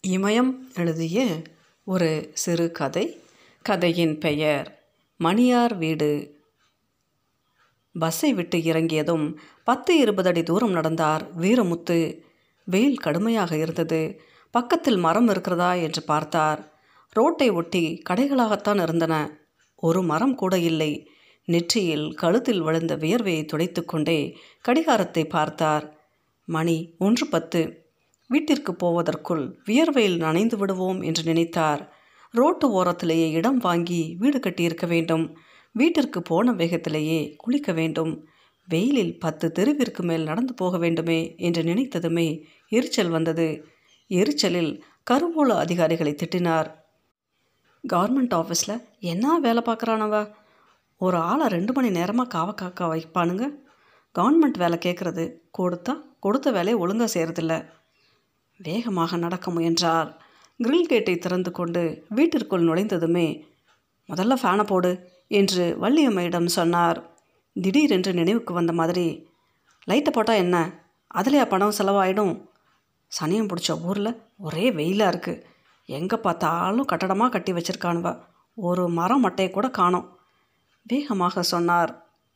இமயம் எழுதிய ஒரு சிறுகதை கதையின் பெயர் மணியார் வீடு பஸ்ஸை விட்டு இறங்கியதும் பத்து இருபது அடி தூரம் நடந்தார் வீரமுத்து வெயில் கடுமையாக இருந்தது பக்கத்தில் மரம் இருக்கிறதா என்று பார்த்தார் ரோட்டை ஒட்டி கடைகளாகத்தான் இருந்தன ஒரு மரம் கூட இல்லை நெற்றியில் கழுத்தில் விழுந்த வியர்வையை துடைத்து கொண்டே கடிகாரத்தை பார்த்தார் மணி ஒன்று பத்து வீட்டிற்கு போவதற்குள் வியர்வையில் நனைந்து விடுவோம் என்று நினைத்தார் ரோட்டு ஓரத்திலேயே இடம் வாங்கி வீடு கட்டியிருக்க வேண்டும் வீட்டிற்கு போன வேகத்திலேயே குளிக்க வேண்டும் வெயிலில் பத்து தெருவிற்கு மேல் நடந்து போக வேண்டுமே என்று நினைத்ததுமே எரிச்சல் வந்தது எரிச்சலில் கருவூல அதிகாரிகளை திட்டினார் கவர்மெண்ட் ஆஃபீஸில் என்ன வேலை பார்க்குறானவ ஒரு ஆளை ரெண்டு மணி நேரமாக காவ காக்க வைப்பானுங்க கவர்மெண்ட் வேலை கேட்குறது கொடுத்தா கொடுத்த வேலையை ஒழுங்காக செய்கிறதில்ல வேகமாக நடக்க முயன்றார் கிரில் கேட்டை திறந்து கொண்டு வீட்டிற்குள் நுழைந்ததுமே முதல்ல ஃபேனை போடு என்று வள்ளியம்மையிடம் சொன்னார் திடீரென்று நினைவுக்கு வந்த மாதிரி லைட்டை போட்டால் என்ன அதுலையா பணம் செலவாயிடும் சனியம் பிடிச்ச ஊரில் ஒரே வெயிலாக இருக்குது எங்கே பார்த்தாலும் கட்டடமாக கட்டி வச்சிருக்கானுவ ஒரு மரம் மட்டையை கூட காணோம் வேகமாக சொன்னார்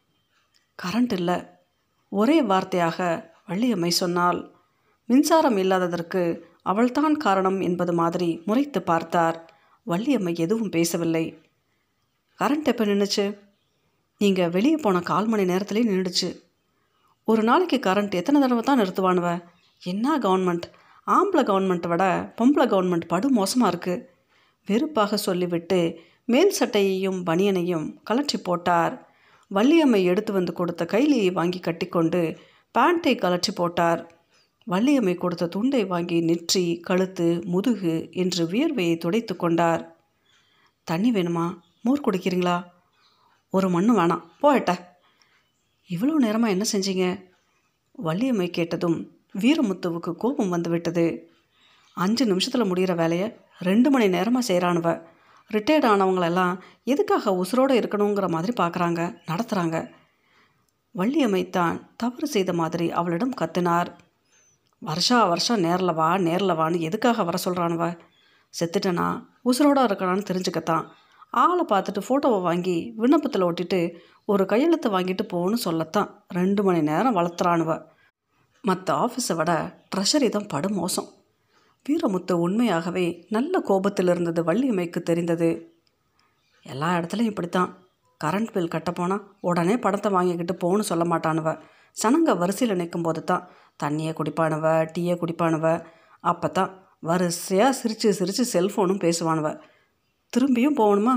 கரண்ட் இல்லை ஒரே வார்த்தையாக வள்ளியம்மை சொன்னாள் மின்சாரம் இல்லாததற்கு அவள்தான் காரணம் என்பது மாதிரி முறைத்து பார்த்தார் வள்ளியம்மை எதுவும் பேசவில்லை கரண்ட் எப்போ நின்றுச்சு நீங்கள் வெளியே போன கால் மணி நேரத்துலேயே நின்றுச்சு ஒரு நாளைக்கு கரண்ட் எத்தனை தடவை தான் நிறுத்துவானுவ என்ன கவர்மெண்ட் ஆம்பளை கவர்மெண்ட்டை விட பொம்பளை கவர்மெண்ட் படு மோசமாக இருக்குது வெறுப்பாக சொல்லிவிட்டு மேல் சட்டையையும் பனியனையும் கலற்றி போட்டார் வள்ளியம்மை எடுத்து வந்து கொடுத்த கைலியை வாங்கி கட்டிக்கொண்டு பேண்ட்டை கலற்றி போட்டார் வள்ளியம்மை கொடுத்த துண்டை வாங்கி நெற்றி கழுத்து முதுகு என்று வியர்வையை துடைத்து கொண்டார் தண்ணி வேணுமா மோர் குடிக்கிறீங்களா ஒரு மண்ணு வேணாம் போயிட்ட இவ்வளோ நேரமாக என்ன செஞ்சீங்க வள்ளியம்மை கேட்டதும் வீரமுத்துவுக்கு கோபம் வந்துவிட்டது அஞ்சு நிமிஷத்தில் முடிகிற வேலையை ரெண்டு மணி நேரமாக செய்கிறானுவ ரிட்டையர்ட் ஆனவங்களெல்லாம் எதுக்காக உசுரோடு இருக்கணுங்கிற மாதிரி பார்க்குறாங்க நடத்துகிறாங்க வள்ளியம்மை தான் தவறு செய்த மாதிரி அவளிடம் கத்தினார் வருஷா வருஷம் நேரில் வா நேரில் வான்னு எதுக்காக வர சொல்கிறானுவ செத்துட்டனா உசுரோட இருக்கணான்னு தெரிஞ்சுக்கத்தான் ஆளை பார்த்துட்டு ஃபோட்டோவை வாங்கி விண்ணப்பத்தில் ஒட்டிட்டு ஒரு கையெழுத்து வாங்கிட்டு போன்னு சொல்லத்தான் ரெண்டு மணி நேரம் வளர்த்துறானுவ மற்ற ஆஃபீஸை விட ட்ரெஷரி தான் படு மோசம் வீரமுத்து உண்மையாகவே நல்ல கோபத்தில் இருந்தது வள்ளியம்மைக்கு தெரிந்தது எல்லா இடத்துலையும் இப்படித்தான் கரண்ட் பில் கட்ட போனால் உடனே படத்தை வாங்கிக்கிட்டு போன்னு சொல்ல மாட்டானுவ சனங்க வரிசையில் நிற்கும் போது தான் தண்ணியை குடிப்பானுவ டீயை குடிப்பானுவ அப்போ தான் வரிசையாக சிரித்து சிரித்து செல்ஃபோனும் பேசுவானுவ திரும்பியும் போகணுமா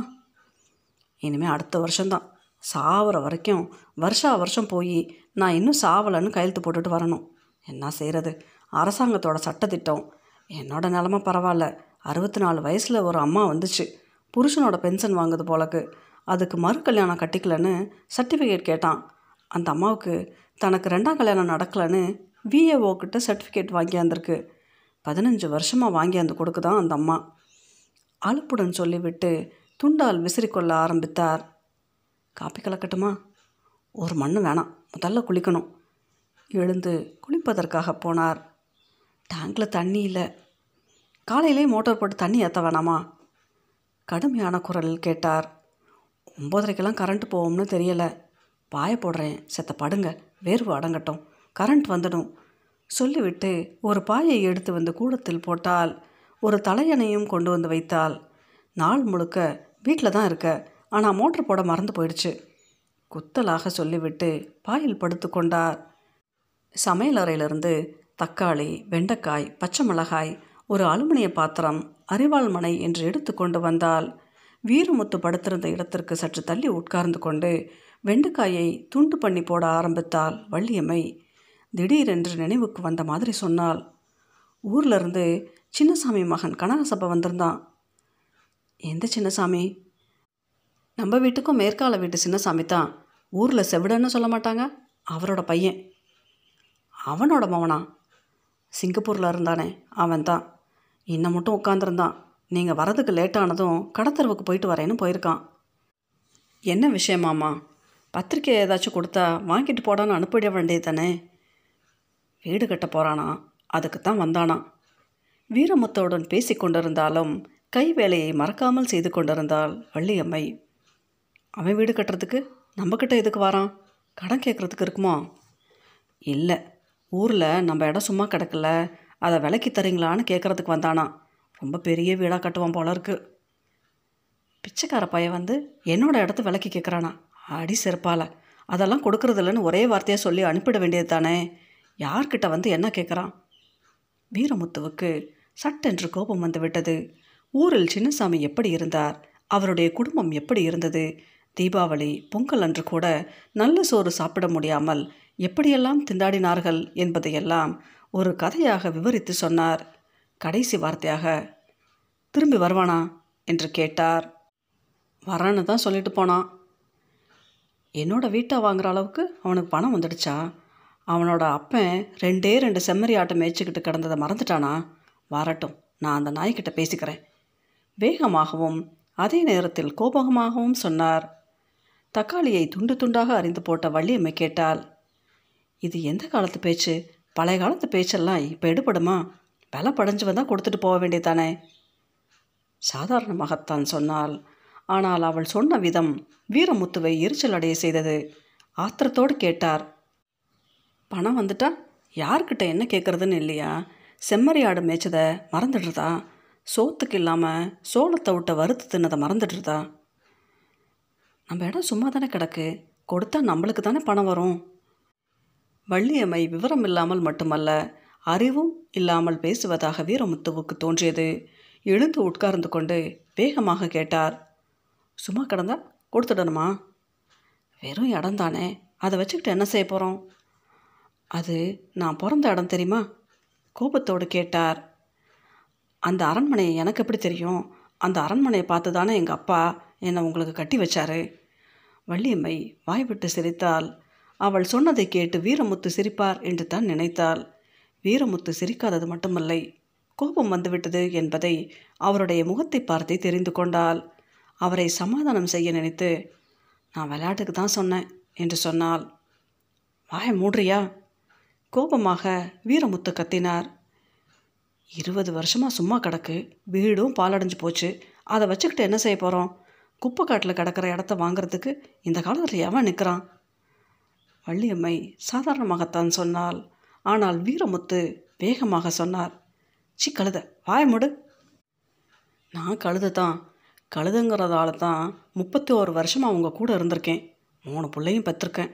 இனிமேல் அடுத்த வருஷம்தான் சாவர வரைக்கும் வருஷா வருஷம் போய் நான் இன்னும் சாவலைன்னு கையெழுத்து போட்டுட்டு வரணும் என்ன செய்கிறது அரசாங்கத்தோட சட்டத்திட்டம் என்னோட நிலமை பரவாயில்ல அறுபத்தி நாலு வயசில் ஒரு அம்மா வந்துச்சு புருஷனோட பென்ஷன் வாங்குது போலக்கு அதுக்கு மறு கல்யாணம் கட்டிக்கலன்னு சர்டிஃபிகேட் கேட்டான் அந்த அம்மாவுக்கு தனக்கு ரெண்டாம் கல்யாணம் நடக்கலைன்னு விஏஓ கிட்ட சர்டிஃபிகேட் வாங்கியாந்திருக்கு பதினஞ்சு வருஷமாக வாங்கியாந்து கொடுக்குதான் அந்த அம்மா அலுப்புடன் சொல்லிவிட்டு துண்டால் விசிறிக்கொள்ள ஆரம்பித்தார் காப்பி கலக்கட்டுமா ஒரு மண்ணு வேணாம் முதல்ல குளிக்கணும் எழுந்து குளிப்பதற்காக போனார் டேங்கில் தண்ணி இல்லை காலையிலே மோட்டார் போட்டு தண்ணி ஏற்ற வேணாமா கடுமையான குரலில் கேட்டார் ஒம்போதரைக்கெல்லாம் கரண்ட் போகும்னு தெரியலை பாய போடுறேன் செத்த படுங்க வேர்வு அடங்கட்டும் கரண்ட் வந்துடும் சொல்லிவிட்டு ஒரு பாயை எடுத்து வந்து கூடத்தில் போட்டால் ஒரு தலையணையும் கொண்டு வந்து வைத்தாள் நாள் முழுக்க வீட்டில் தான் இருக்க ஆனால் மோட்டர் போட மறந்து போயிடுச்சு குத்தலாக சொல்லிவிட்டு பாயில் படுத்து கொண்டார் சமையலறையிலிருந்து தக்காளி வெண்டைக்காய் பச்சை மிளகாய் ஒரு அலுமினிய பாத்திரம் அரிவாள் மனை என்று எடுத்து கொண்டு வந்தால் வீரமுத்து படுத்திருந்த இடத்திற்கு சற்று தள்ளி உட்கார்ந்து கொண்டு வெண்டைக்காயை துண்டு பண்ணி போட ஆரம்பித்தாள் வள்ளியம்மை திடீரென்று நினைவுக்கு வந்த மாதிரி சொன்னாள் ஊர்ல இருந்து சின்னசாமி மகன் கனகசபை வந்திருந்தான் எந்த சின்னசாமி நம்ம வீட்டுக்கும் மேற்கால வீட்டு சின்னசாமி தான் ஊரில் செவிடன்னு சொல்ல மாட்டாங்க அவரோட பையன் அவனோட மவனா சிங்கப்பூரில் இருந்தானே அவன் தான் இன்னும் மட்டும் உட்காந்துருந்தான் நீங்கள் வரதுக்கு லேட்டானதும் கடத்தெருவுக்கு போயிட்டு வரேன்னு போயிருக்கான் என்ன விஷயமாம்மா பத்திரிக்கை ஏதாச்சும் கொடுத்தா வாங்கிட்டு போடான்னு அனுப்பிட வேண்டியது தானே வீடு கட்ட போகிறானா அதுக்கு தான் வந்தானா வீரமுத்துவுடன் பேசி கொண்டிருந்தாலும் கை வேலையை மறக்காமல் செய்து கொண்டிருந்தாள் வள்ளியம்மை அவன் வீடு கட்டுறதுக்கு நம்மக்கிட்ட எதுக்கு வரான் கடன் கேட்குறதுக்கு இருக்குமா இல்லை ஊரில் நம்ம இடம் சும்மா கிடக்கல அதை விலைக்கு தரீங்களான்னு கேட்குறதுக்கு வந்தானா ரொம்ப பெரிய வீடாக கட்டுவான் போல இருக்கு பிச்சைக்கார பையன் வந்து என்னோட இடத்த விலைக்கு கேட்குறானா அடி செருப்பால அதெல்லாம் கொடுக்கறதில்லன்னு ஒரே வார்த்தையாக சொல்லி அனுப்பிட வேண்டியது தானே யார்கிட்ட வந்து என்ன கேட்குறான் வீரமுத்துவுக்கு சட்டென்று கோபம் வந்து விட்டது ஊரில் சின்னசாமி எப்படி இருந்தார் அவருடைய குடும்பம் எப்படி இருந்தது தீபாவளி பொங்கல் அன்று கூட நல்ல சோறு சாப்பிட முடியாமல் எப்படியெல்லாம் திண்டாடினார்கள் என்பதையெல்லாம் ஒரு கதையாக விவரித்து சொன்னார் கடைசி வார்த்தையாக திரும்பி வருவானா என்று கேட்டார் வரேன்னு தான் சொல்லிட்டு போனான் என்னோட வீட்டை வாங்குற அளவுக்கு அவனுக்கு பணம் வந்துடுச்சா அவனோட அப்பன் ரெண்டே ரெண்டு செம்மறி ஆட்டை மேய்ச்சிக்கிட்டு கிடந்ததை மறந்துட்டானா வரட்டும் நான் அந்த நாய்கிட்ட பேசிக்கிறேன் வேகமாகவும் அதே நேரத்தில் கோபமாகவும் சொன்னார் தக்காளியை துண்டு துண்டாக அறிந்து போட்ட வள்ளியம்மை கேட்டாள் இது எந்த காலத்து பேச்சு பழைய காலத்து பேச்செல்லாம் இப்போ எடுபடுமா விலை படைஞ்சு வந்தால் கொடுத்துட்டு போக வேண்டியதானே சாதாரணமாகத்தான் சொன்னாள் ஆனால் அவள் சொன்ன விதம் வீரமுத்துவை எரிச்சல் அடைய செய்தது ஆத்திரத்தோடு கேட்டார் பணம் வந்துட்டா யார்கிட்ட என்ன கேட்குறதுன்னு இல்லையா செம்மறி ஆடு மேய்ச்சதை மறந்துடுறதா சோத்துக்கு இல்லாமல் சோளத்தை விட்ட வறுத்து தின்னதை மறந்துடுறதா நம்ம இடம் சும்மா தானே கிடக்கு கொடுத்தா நம்மளுக்கு தானே பணம் வரும் வள்ளியம்மை விவரம் இல்லாமல் மட்டுமல்ல அறிவும் இல்லாமல் பேசுவதாக வீரமுத்துவுக்கு தோன்றியது எழுந்து உட்கார்ந்து கொண்டு வேகமாக கேட்டார் சும்மா கிடந்தா கொடுத்துடணுமா வெறும் இடம் தானே அதை வச்சுக்கிட்டு என்ன செய்ய போகிறோம் அது நான் பிறந்த இடம் தெரியுமா கோபத்தோடு கேட்டார் அந்த அரண்மனையை எனக்கு எப்படி தெரியும் அந்த அரண்மனையை பார்த்து தானே எங்கள் அப்பா என்னை உங்களுக்கு கட்டி வச்சாரு வள்ளியம்மை வாய்விட்டு சிரித்தாள் அவள் சொன்னதை கேட்டு வீரமுத்து சிரிப்பார் என்று தான் நினைத்தாள் வீரமுத்து சிரிக்காதது மட்டுமல்லை கோபம் வந்துவிட்டது என்பதை அவருடைய முகத்தை பார்த்தே தெரிந்து கொண்டாள் அவரை சமாதானம் செய்ய நினைத்து நான் விளையாட்டுக்கு தான் சொன்னேன் என்று சொன்னாள் வாய மூடுறியா கோபமாக வீரமுத்து கத்தினார் இருபது வருஷமாக சும்மா கிடக்கு வீடும் பாலடைஞ்சு போச்சு அதை வச்சுக்கிட்டு என்ன செய்ய போகிறோம் குப்பை காட்டில் கிடக்கிற இடத்த வாங்குறதுக்கு இந்த காலத்தில் எவன் நிற்கிறான் வள்ளியம்மை சாதாரணமாகத்தான் சொன்னாள் ஆனால் வீரமுத்து வேகமாக சொன்னார் சி கழுத வாய முடு நான் கழுத தான் கழுதுங்கிறதால தான் முப்பத்தி ஒரு வருஷமாக அவங்க கூட இருந்திருக்கேன் மூணு பிள்ளையும் பெற்றிருக்கேன்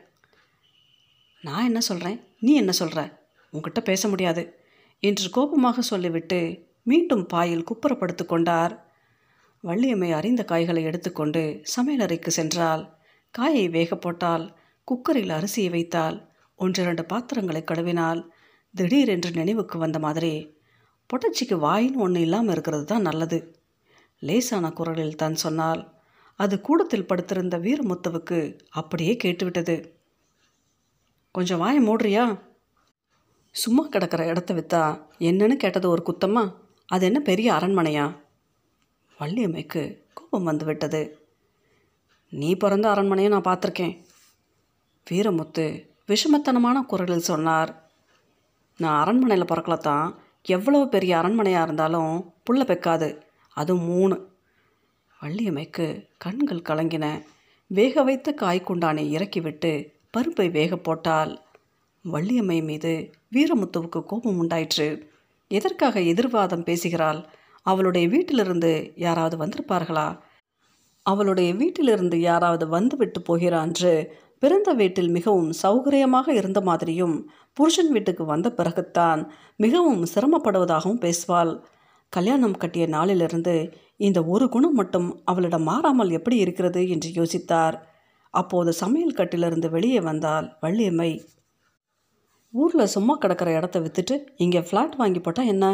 நான் என்ன சொல்கிறேன் நீ என்ன சொல்கிற உன்கிட்ட பேச முடியாது என்று கோபமாக சொல்லிவிட்டு மீண்டும் பாயில் குப்புறப்படுத்து கொண்டார் வள்ளியம்மை அறிந்த காய்களை எடுத்துக்கொண்டு சமையலறைக்கு சென்றால் காயை வேக போட்டால் குக்கரில் அரிசியை வைத்தால் ஒன்றிரண்டு பாத்திரங்களை கழுவினால் திடீரென்று நினைவுக்கு வந்த மாதிரி பொட்டச்சிக்கு வாயின்னு ஒன்று இல்லாமல் இருக்கிறது தான் நல்லது லேசான குரலில் தான் சொன்னால் அது கூடத்தில் படுத்திருந்த வீரமுத்துவுக்கு அப்படியே கேட்டுவிட்டது கொஞ்சம் வாயை மூடுறியா சும்மா கிடக்கிற இடத்த விற்றா என்னன்னு கேட்டது ஒரு குத்தமா அது என்ன பெரிய அரண்மனையா வள்ளியம்மைக்கு கோபம் வந்து விட்டது நீ பிறந்த அரண்மனையை நான் பார்த்துருக்கேன் வீரமுத்து விஷமத்தனமான குரலில் சொன்னார் நான் அரண்மனையில் பிறக்கலத்தான் எவ்வளோ பெரிய அரண்மனையாக இருந்தாலும் புள்ள பெக்காது அது மூணு வள்ளியம்மைக்கு கண்கள் கலங்கின வேக வைத்த காய்க்குண்டானை இறக்கிவிட்டு பருப்பை வேக போட்டால் வள்ளியம்மை மீது வீரமுத்துவுக்கு கோபம் உண்டாயிற்று எதற்காக எதிர்வாதம் பேசுகிறாள் அவளுடைய வீட்டிலிருந்து யாராவது வந்திருப்பார்களா அவளுடைய வீட்டிலிருந்து யாராவது வந்துவிட்டு போகிறான்று பிறந்த வீட்டில் மிகவும் சௌகரியமாக இருந்த மாதிரியும் புருஷன் வீட்டுக்கு வந்த பிறகுத்தான் மிகவும் சிரமப்படுவதாகவும் பேசுவாள் கல்யாணம் கட்டிய நாளிலிருந்து இந்த ஒரு குணம் மட்டும் அவளிடம் மாறாமல் எப்படி இருக்கிறது என்று யோசித்தார் அப்போது சமையல் கட்டிலிருந்து வெளியே வந்தால் வள்ளியம்மை ஊரில் சும்மா கிடக்கிற இடத்த விற்றுட்டு இங்கே ஃப்ளாட் வாங்கி போட்டால் என்ன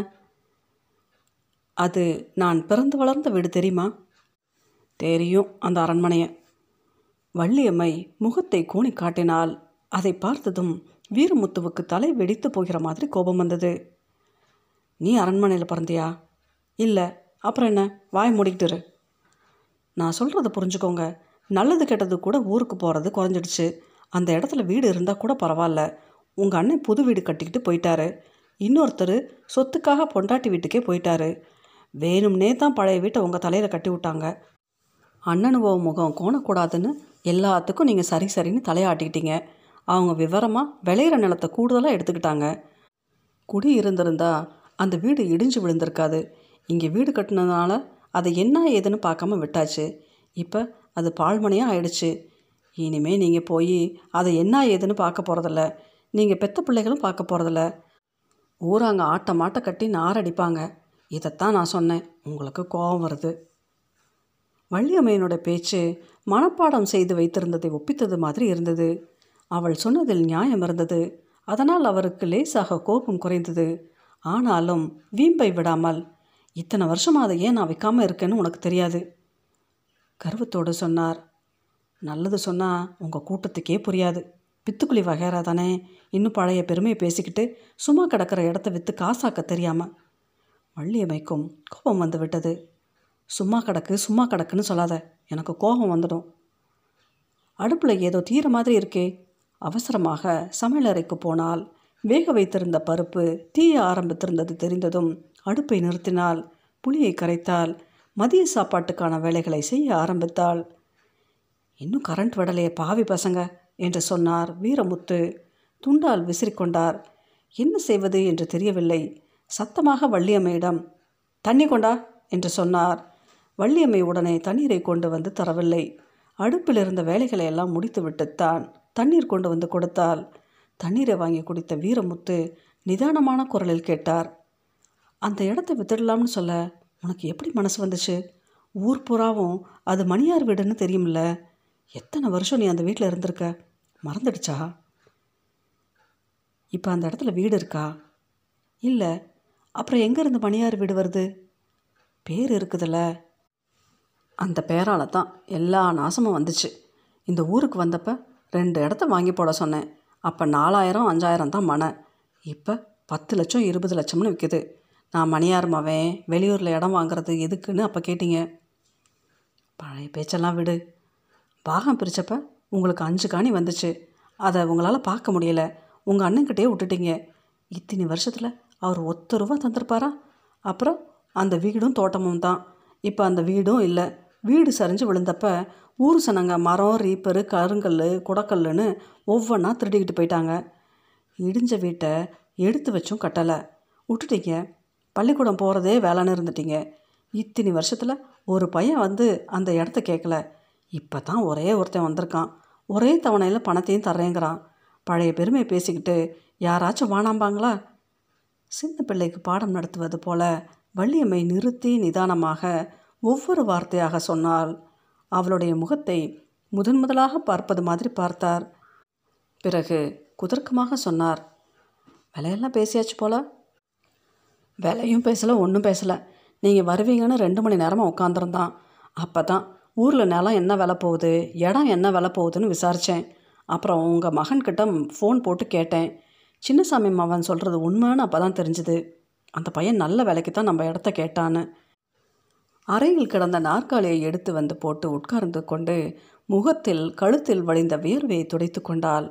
அது நான் பிறந்து வளர்ந்த வீடு தெரியுமா தெரியும் அந்த அரண்மனையை வள்ளியம்மை முகத்தை கோணி காட்டினாள் அதை பார்த்ததும் வீரமுத்துவுக்கு தலை வெடித்து போகிற மாதிரி கோபம் வந்தது நீ அரண்மனையில் பிறந்தியா இல்லை அப்புறம் என்ன வாய் மூடிக்கிட்டு இரு நான் சொல்கிறத புரிஞ்சுக்கோங்க நல்லது கெட்டது கூட ஊருக்கு போகிறது குறைஞ்சிடுச்சு அந்த இடத்துல வீடு இருந்தால் கூட பரவாயில்ல உங்கள் அண்ணன் புது வீடு கட்டிக்கிட்டு போயிட்டாரு இன்னொருத்தர் சொத்துக்காக பொண்டாட்டி வீட்டுக்கே போயிட்டாரு வேணும்னே தான் பழைய வீட்டை உங்கள் தலையில் கட்டி விட்டாங்க அண்ணனுவோ முகம் கோணக்கூடாதுன்னு எல்லாத்துக்கும் நீங்கள் சரி சரின்னு தலையாட்டிக்கிட்டீங்க அவங்க விவரமாக விளையிற நிலத்தை கூடுதலாக எடுத்துக்கிட்டாங்க குடி இருந்திருந்தா அந்த வீடு இடிஞ்சு விழுந்திருக்காது இங்கே வீடு கட்டினதுனால அதை என்ன ஏதுன்னு பார்க்காம விட்டாச்சு இப்போ அது பாழ்மனையாக ஆயிடுச்சு இனிமே நீங்கள் போய் அதை என்ன ஏதுன்னு பார்க்க போகிறதில்ல நீங்கள் பெத்த பிள்ளைகளும் பார்க்க போகிறதில்ல ஊராங்க ஆட்ட மாட்ட கட்டி நாரடிப்பாங்க இதைத்தான் நான் சொன்னேன் உங்களுக்கு கோபம் வருது வள்ளியம்மையனோட பேச்சு மனப்பாடம் செய்து வைத்திருந்ததை ஒப்பித்தது மாதிரி இருந்தது அவள் சொன்னதில் நியாயம் இருந்தது அதனால் அவருக்கு லேசாக கோபம் குறைந்தது ஆனாலும் வீம்பை விடாமல் இத்தனை வருஷமா அதை ஏன் நான் வைக்காமல் இருக்கேன்னு உனக்கு தெரியாது கர்வத்தோடு சொன்னார் நல்லது சொன்னால் உங்கள் கூட்டத்துக்கே புரியாது பித்துக்குழி வகைரா தானே இன்னும் பழைய பெருமையை பேசிக்கிட்டு சும்மா கிடக்கிற இடத்த விற்று காசாக்க தெரியாமல் வள்ளியம்மைக்கும் கோபம் வந்து விட்டது சும்மா கிடக்கு சும்மா கிடக்குன்னு சொல்லாத எனக்கு கோபம் வந்துடும் அடுப்பில் ஏதோ தீர மாதிரி இருக்கே அவசரமாக சமையலறைக்கு போனால் வேக வைத்திருந்த பருப்பு தீய ஆரம்பித்திருந்தது தெரிந்ததும் அடுப்பை நிறுத்தினாள் புளியை கரைத்தாள் மதிய சாப்பாட்டுக்கான வேலைகளை செய்ய ஆரம்பித்தாள் இன்னும் கரண்ட் விடலையே பாவி பசங்க என்று சொன்னார் வீரமுத்து துண்டால் விசிறிக்கொண்டார் என்ன செய்வது என்று தெரியவில்லை சத்தமாக வள்ளியம்மையிடம் தண்ணி கொண்டா என்று சொன்னார் வள்ளியம்மை உடனே தண்ணீரை கொண்டு வந்து தரவில்லை அடுப்பில் இருந்த வேலைகளை எல்லாம் முடித்துவிட்டுத்தான் தண்ணீர் கொண்டு வந்து கொடுத்தால் தண்ணீரை வாங்கி குடித்த வீரமுத்து நிதானமான குரலில் கேட்டார் அந்த இடத்த வித்துடலாம்னு சொல்ல உனக்கு எப்படி மனசு வந்துச்சு ஊர் புறாவும் அது மணியார் வீடுன்னு தெரியும்ல எத்தனை வருஷம் நீ அந்த வீட்டில் இருந்திருக்க மறந்துடுச்சா இப்போ அந்த இடத்துல வீடு இருக்கா இல்லை அப்புறம் எங்கேருந்து மணியார் வீடு வருது பேர் இருக்குதுல்ல அந்த பேரால தான் எல்லா நாசமும் வந்துச்சு இந்த ஊருக்கு வந்தப்போ ரெண்டு இடத்த வாங்கி போட சொன்னேன் அப்போ நாலாயிரம் அஞ்சாயிரம் தான் மனை இப்போ பத்து லட்சம் இருபது லட்சம்னு விற்கிது நான் மணியார் மவன் வெளியூரில் இடம் வாங்குறது எதுக்குன்னு அப்போ கேட்டீங்க பழைய பேச்செல்லாம் விடு பாகம் பிரித்தப்ப உங்களுக்கு அஞ்சு காணி வந்துச்சு அதை உங்களால் பார்க்க முடியல உங்கள் அண்ணன்கிட்டயே விட்டுட்டீங்க இத்தனை வருஷத்தில் அவர் ஒத்த ரூபா தந்திருப்பாரா அப்புறம் அந்த வீடும் தோட்டமும் தான் இப்போ அந்த வீடும் இல்லை வீடு சரிஞ்சு விழுந்தப்ப ஊர் சனங்க மரம் ரீப்பரு கருங்கல் குடக்கல்லுன்னு ஒவ்வொன்றா திருடிக்கிட்டு போயிட்டாங்க இடிஞ்ச வீட்டை எடுத்து வச்சும் கட்டலை விட்டுட்டீங்க பள்ளிக்கூடம் போகிறதே வேலைன்னு இருந்துட்டீங்க இத்தனை வருஷத்தில் ஒரு பையன் வந்து அந்த இடத்த கேட்கல இப்போ தான் ஒரே ஒருத்தன் வந்திருக்கான் ஒரே தவணையில் பணத்தையும் தர்றேங்கிறான் பழைய பெருமையை பேசிக்கிட்டு யாராச்சும் வானாம்பாங்களா சின்ன பிள்ளைக்கு பாடம் நடத்துவது போல வள்ளியம்மை நிறுத்தி நிதானமாக ஒவ்வொரு வார்த்தையாக சொன்னால் அவளுடைய முகத்தை முதன் முதலாக பார்ப்பது மாதிரி பார்த்தார் பிறகு குதர்க்கமாக சொன்னார் விலையெல்லாம் பேசியாச்சு போல விலையும் பேசலை ஒன்றும் பேசலை நீங்கள் வருவீங்கன்னு ரெண்டு மணி நேரமாக உட்காந்துருந்தான் அப்போ தான் ஊரில் நிலம் என்ன விலை போகுது இடம் என்ன விலை போகுதுன்னு விசாரித்தேன் அப்புறம் உங்கள் மகன்கிட்ட ஃபோன் போட்டு கேட்டேன் சின்னசாமி மகன் சொல்கிறது உண்மைன்னு அப்போ தான் தெரிஞ்சுது அந்த பையன் நல்ல விலைக்கு தான் நம்ம இடத்த கேட்டான்னு அறையில் கிடந்த நாற்காலியை எடுத்து வந்து போட்டு உட்கார்ந்து கொண்டு முகத்தில் கழுத்தில் வழிந்த வியர்வையை துடைத்து கொண்டாள்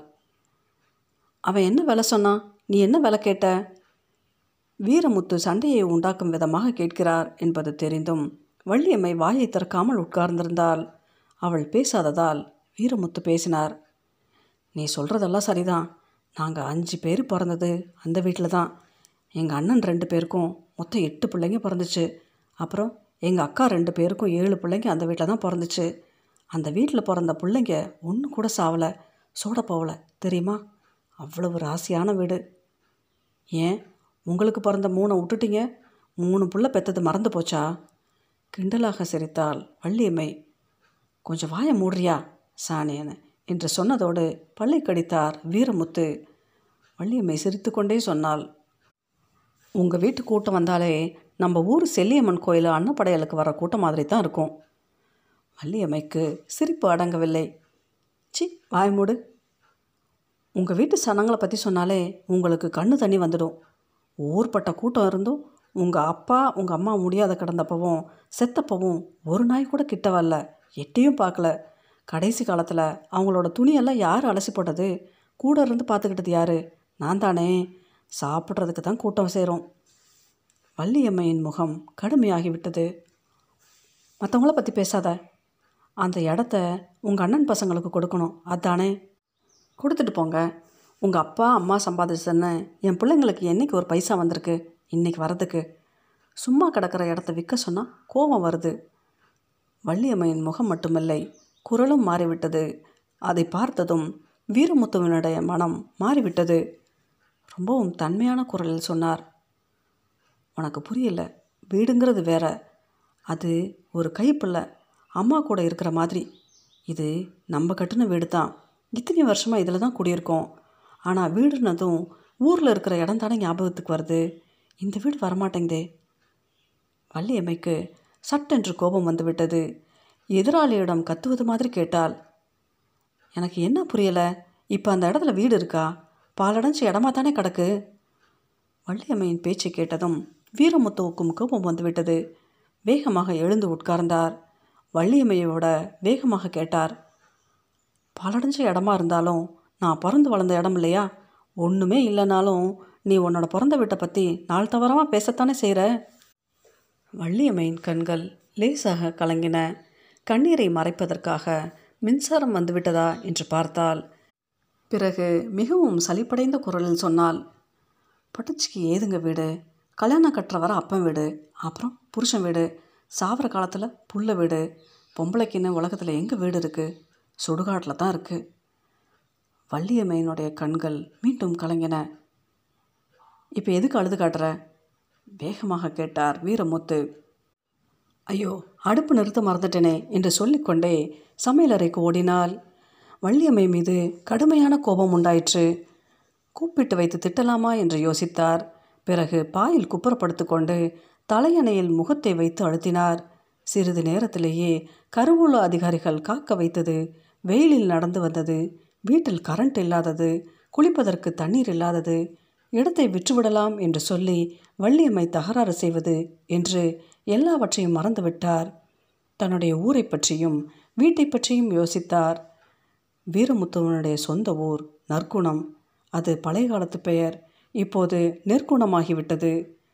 அவன் என்ன விலை சொன்னான் நீ என்ன விலை கேட்ட வீரமுத்து சண்டையை உண்டாக்கும் விதமாக கேட்கிறார் என்பது தெரிந்தும் வள்ளியம்மை வாயை திறக்காமல் உட்கார்ந்திருந்தாள் அவள் பேசாததால் வீரமுத்து பேசினார் நீ சொல்கிறதெல்லாம் சரிதான் நாங்கள் அஞ்சு பேர் பிறந்தது அந்த வீட்டில் தான் எங்கள் அண்ணன் ரெண்டு பேருக்கும் மொத்தம் எட்டு பிள்ளைங்க பிறந்துச்சு அப்புறம் எங்கள் அக்கா ரெண்டு பேருக்கும் ஏழு பிள்ளைங்க அந்த வீட்டில் தான் பிறந்துச்சு அந்த வீட்டில் பிறந்த பிள்ளைங்க ஒன்று கூட சாவலை சோட போகல தெரியுமா அவ்வளவு ராசியான வீடு ஏன் உங்களுக்கு பிறந்த மூணை விட்டுட்டீங்க மூணு புள்ள பெத்தது மறந்து போச்சா கிண்டலாக சிரித்தாள் வள்ளியம்மை கொஞ்சம் வாய மூடுறியா சாணியன என்று சொன்னதோடு பல்லை கடித்தார் வீரமுத்து வள்ளியம்மை சிரித்துக்கொண்டே சொன்னாள் உங்கள் வீட்டு கூட்டம் வந்தாலே நம்ம ஊர் செல்லியம்மன் கோயில் அன்னப்படையலுக்கு வர கூட்டம் மாதிரி தான் இருக்கும் வள்ளியம்மைக்கு சிரிப்பு அடங்கவில்லை சி வாய் மூடு உங்கள் வீட்டு சனங்களை பற்றி சொன்னாலே உங்களுக்கு கண்ணு தண்ணி வந்துடும் ஊர்பட்ட கூட்டம் இருந்தும் உங்கள் அப்பா உங்கள் அம்மா முடியாத கிடந்தப்பவும் செத்தப்பவும் ஒரு நாய் கூட கிட்ட வரல எட்டியும் பார்க்கல கடைசி காலத்தில் அவங்களோட துணியெல்லாம் யார் அலசி போட்டது கூட இருந்து பார்த்துக்கிட்டது யார் நான் தானே சாப்பிட்றதுக்கு தான் கூட்டம் சேரும் வள்ளியம்மையின் முகம் கடுமையாகிவிட்டது மற்றவங்கள பற்றி பேசாத அந்த இடத்த உங்கள் அண்ணன் பசங்களுக்கு கொடுக்கணும் அதானே கொடுத்துட்டு போங்க உங்கள் அப்பா அம்மா சம்பாதிச்சதுன்னு என் பிள்ளைங்களுக்கு என்னைக்கு ஒரு பைசா வந்திருக்கு இன்னைக்கு வரதுக்கு சும்மா கிடக்கிற இடத்த விற்க சொன்னால் கோபம் வருது வள்ளியம்மையின் முகம் மட்டுமில்லை குரலும் மாறிவிட்டது அதை பார்த்ததும் வீரமுத்துவனுடைய மனம் மாறிவிட்டது ரொம்பவும் தன்மையான குரலில் சொன்னார் உனக்கு புரியல வீடுங்கிறது வேற அது ஒரு கைப்பிள்ளை அம்மா கூட இருக்கிற மாதிரி இது நம்ம கட்டின வீடு தான் இத்தனை வருஷமாக இதில் தான் குடியிருக்கோம் ஆனால் வீடுனதும் ஊரில் இருக்கிற இடம் தானே ஞாபகத்துக்கு வருது இந்த வீடு வரமாட்டேங்குதே வள்ளியம்மைக்கு சட்டென்று கோபம் வந்துவிட்டது எதிராளியிடம் கத்துவது மாதிரி கேட்டாள் எனக்கு என்ன புரியலை இப்போ அந்த இடத்துல வீடு இருக்கா பாலடைஞ்ச இடமா தானே கிடக்கு வள்ளியம்மையின் பேச்சை கேட்டதும் வீரமுத்துவுக்கும் கோபம் வந்துவிட்டது வேகமாக எழுந்து உட்கார்ந்தார் வள்ளியம்மையோட வேகமாக கேட்டார் பாலடைஞ்ச இடமா இருந்தாலும் நான் பிறந்து வளர்ந்த இடம் இல்லையா ஒன்றுமே இல்லைனாலும் நீ உன்னோட பிறந்த வீட்டை பற்றி நாள் தவறாமல் பேசத்தானே செய்கிற வள்ளியம்மையின் கண்கள் லேசாக கலங்கின கண்ணீரை மறைப்பதற்காக மின்சாரம் வந்துவிட்டதா என்று பார்த்தாள் பிறகு மிகவும் சலிப்படைந்த குரலில் சொன்னாள் பட்டுச்சிக்கு ஏதுங்க வீடு கல்யாணம் கட்டுற வர அப்பன் வீடு அப்புறம் புருஷன் வீடு சாவர காலத்தில் புள்ள வீடு பொம்பளைக்குன்னு உலகத்தில் எங்கே வீடு இருக்குது சுடுகாட்டில் தான் இருக்குது வள்ளியம்மையினுடைய கண்கள் மீண்டும் கலங்கின இப்போ எதுக்கு அழுது காட்டுற வேகமாக கேட்டார் வீரமுத்து ஐயோ அடுப்பு நிறுத்த மறந்துட்டேனே என்று சொல்லிக்கொண்டே சமையலறைக்கு ஓடினாள் வள்ளியம்மை மீது கடுமையான கோபம் உண்டாயிற்று கூப்பிட்டு வைத்து திட்டலாமா என்று யோசித்தார் பிறகு பாயில் குப்புறப்படுத்து கொண்டு தலையணையில் முகத்தை வைத்து அழுத்தினார் சிறிது நேரத்திலேயே கருவூல அதிகாரிகள் காக்க வைத்தது வெயிலில் நடந்து வந்தது வீட்டில் கரண்ட் இல்லாதது குளிப்பதற்கு தண்ணீர் இல்லாதது இடத்தை விற்றுவிடலாம் என்று சொல்லி வள்ளியம்மை தகராறு செய்வது என்று எல்லாவற்றையும் மறந்துவிட்டார் தன்னுடைய ஊரை பற்றியும் வீட்டை பற்றியும் யோசித்தார் வீரமுத்துவனுடைய சொந்த ஊர் நற்குணம் அது பழைய காலத்து பெயர் இப்போது நெற்குணமாகிவிட்டது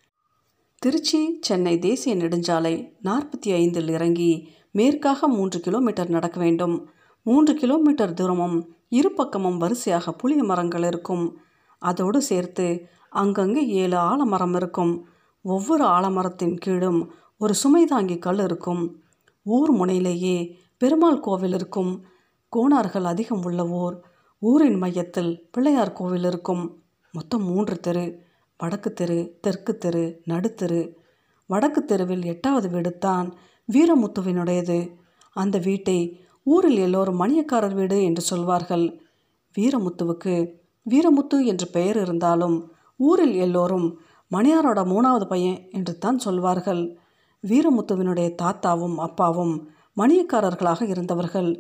திருச்சி சென்னை தேசிய நெடுஞ்சாலை நாற்பத்தி ஐந்தில் இறங்கி மேற்காக மூன்று கிலோமீட்டர் நடக்க வேண்டும் மூன்று கிலோமீட்டர் தூரமும் இரு பக்கமும் வரிசையாக புளிய மரங்கள் இருக்கும் அதோடு சேர்த்து அங்கங்கே ஏழு ஆலமரம் இருக்கும் ஒவ்வொரு ஆலமரத்தின் கீழும் ஒரு சுமை தாங்கி கல் இருக்கும் ஊர் முனையிலேயே பெருமாள் கோவில் இருக்கும் கோணார்கள் அதிகம் உள்ள ஊர் ஊரின் மையத்தில் பிள்ளையார் கோவில் இருக்கும் மொத்தம் மூன்று தெரு வடக்கு தெரு தெற்கு தெரு நடுத்தெரு வடக்கு தெருவில் எட்டாவது வீடு தான் வீரமுத்துவினுடையது அந்த வீட்டை ஊரில் எல்லோரும் மணியக்காரர் வீடு என்று சொல்வார்கள் வீரமுத்துவுக்கு வீரமுத்து என்று பெயர் இருந்தாலும் ஊரில் எல்லோரும் மணியாரோட மூணாவது பையன் என்று தான் சொல்வார்கள் வீரமுத்துவினுடைய தாத்தாவும் அப்பாவும் மணியக்காரர்களாக இருந்தவர்கள்